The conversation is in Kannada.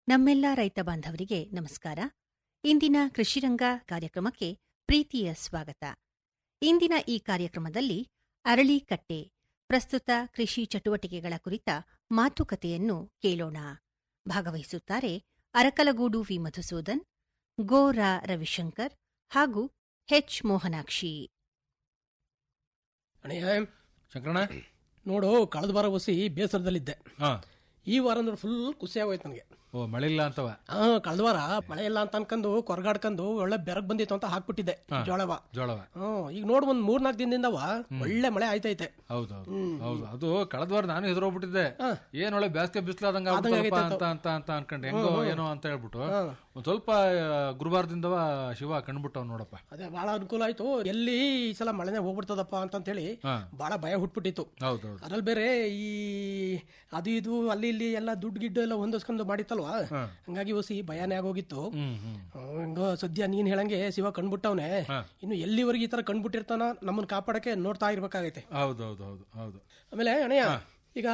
ನಮ್ಮೆಲ್ಲ ರೈತ ಬಾಂಧವರಿಗೆ ನಮಸ್ಕಾರ ಇಂದಿನ ಕೃಷಿರಂಗ ಕಾರ್ಯಕ್ರಮಕ್ಕೆ ಪ್ರೀತಿಯ ಸ್ವಾಗತ ಇಂದಿನ ಈ ಕಾರ್ಯಕ್ರಮದಲ್ಲಿ ಅರಳಿಕಟ್ಟೆ ಪ್ರಸ್ತುತ ಕೃಷಿ ಚಟುವಟಿಕೆಗಳ ಕುರಿತ ಮಾತುಕತೆಯನ್ನು ಕೇಳೋಣ ಭಾಗವಹಿಸುತ್ತಾರೆ ಅರಕಲಗೂಡು ವಿ ಮಧುಸೂದನ್ ಗೋರಾ ರವಿಶಂಕರ್ ಹಾಗೂ ಹೆಚ್ ಮೋಹನಾಕ್ಷಿ ಅಣ್ಣಯ್ಯ ಶಂಕರಣ್ಣ ನೋಡು ಕಳೆದ ವಾರ ಒಸಿ ಬೇಸರದಲ್ಲಿದ್ದೆ ಹಾ ಈ ವಾರ ಅಂದ್ರೆ ಫುಲ್ ಖುಷಿ ಆಗೋಯ್ತು ನನಗೆ ಓ ಮಳೆ ಇಲ್ಲ ಅಂತವ ಹಾ ಕಳೆದ ವಾರ ಮಳೆ ಇಲ್ಲ ಅಂತ ಅನ್ಕೊಂಡು ಕೊರಗಾಡ್ಕೊಂಡು ಒಳ್ಳೆ ಬೆರಗ್ ಬಂದಿತ್ತು ಅಂತ ಹಾಕ್ಬಿಟ್ಟಿದ್ದೆ ಜೋಳವ ಜೋಳವ ಹ್ಮ್ ಈಗ ನೋಡ್ ಒಂದ್ ಮೂರ್ ನಾಲ್ಕು ದಿನದಿಂದವ ಒಳ್ಳೆ ಮಳೆ ಆಯ್ತೈತೆ ಹೌದೌದು ಹೌದು ಅದು ಕಳೆದ ವಾರ ನಾನು ಹೆದರೋಗ್ಬಿಟ್ಟಿದ್ದೆ ಏನ್ ಒಳ್ಳೆ ಬೇಸಿಗೆ ಬಿಸಿಲಾದಂಗ ಅಂತ ಅಂತ ಅಂತ ಅನ್ಕೊಂಡೆ ಹೆಂಗೋ ಏನೋ ಅಂತ ಹೇಳ್ಬಿಟ್ಟು ಒಂದ್ ಸ್ವಲ್ಪ ಆ, ಗುರುವಾರದಿಂದವ ಶಿವ ಕಂಡ್ಬಿಟ್ಟವ್ ನೋಡಪ್ಪ ಅದೇ ಬಹಳ ಅನುಕೂಲ ಆಯ್ತು ಎಲ್ಲಿ ಈ ಸಲ ಮಳೆನೇ ಹೋಗ್ಬಿಡ್ತದಪ್ಪ ಅಂತ ಹೇಳಿ ಹಾ ಬಹಳ ಭಯ ಹುಟ್ಬಿಟ್ಟಿತ್ತು ಹೌದೌದು ಅದ್ರಲ್ಲಿ ಬೇರೆ ಈ ಅದು ಇದು ಅಲ್ಲಿ ಇಲ್ಲಿ ಎಲ್ಲ ದುಡ್ಡು ಗಿಡ್ಡು ಎಲ್ಲ ಹೊಂದಿಸ್ಕೊಂಡು ಮಾಡಿತ್ತಲ್ವಾ ಹಂಗಾಗಿ ಒಸಿ ಭಯನೇ ಆಗೋಗಿತ್ತು ಹ್ಮ್ ಹ್ಮ್ ಹ್ಮ್, ಹೆಂಗೋ ಸದ್ಯ ನೀನ್ ಹೇಳಂಗೆ ಶಿವ ಕಂಡ್ಬಿಟ್ಟವ್ನೆ ಇನ್ನು ಎಲ್ಲಿವರೆಗೆ ಈ ತರ ಕಂಡ್ಬಿಟ್ಟಿರ್ತಾನ ನಮ್ಮನ್ನ ಕಾಪಾಡಕ್ಕೆ ನೋಡ್ತಾ ಇರ್ಬೇಕಾಗೈತೆ ಹೌದೌದು ಹೌದು ಹೌದು ಆಮೇಲೆ ಅಣ್ಣಯ್ಯ